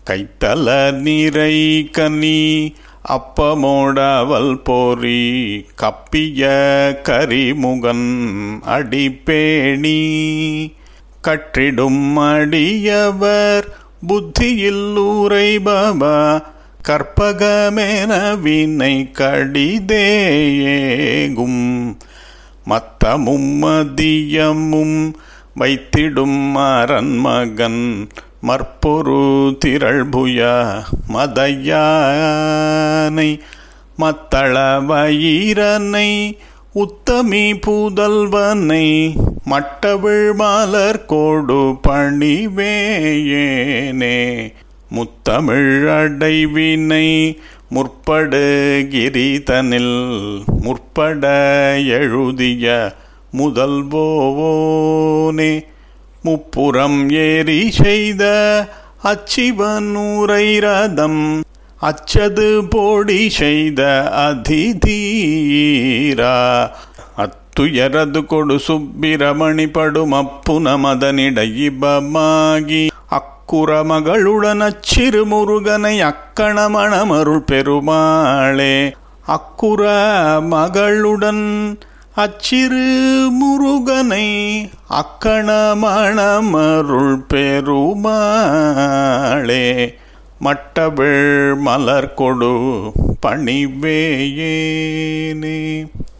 கைத்தல நிறை கனி அப்பமோடவல் போரி கப்பிய கரிமுகன் அடிப்பேணி கற்றிடும் அடியவர் புத்தியில் உரைபவா கற்பகமென வினை கடிதேயேகும் மத்தமும் மதியமும் வைத்திடும் அரண்மகன் மற்பொரு திரள்புய மதையானை மத்தள வயிரனை உத்தமி புதல்வனை மட்டவிழ் மலர் கோடு பணிவேயேனே முத்தமிழ் அடைவினை முற்படு கிரிதனில் முற்பட எழுதிய முதல்வோனே முப்புறம் ஏறி செய்த அச்சிவனூரை ரதம் அச்சது போடி செய்த அதிதீரா அத்துயரது கொடு சுப்பிரமணி படும் அப்புன மதனிடையிபமாகி அக்குற மகளுடன் அச்சிறு முருகனை அக்கணமணமருள் பெருமாளே அக்குற மகளுடன் அச்சிறு முருகனை அக்கணமணமருள் பெருமாளே மட்டவிழ் மலர் கொடு பணிவேயேனே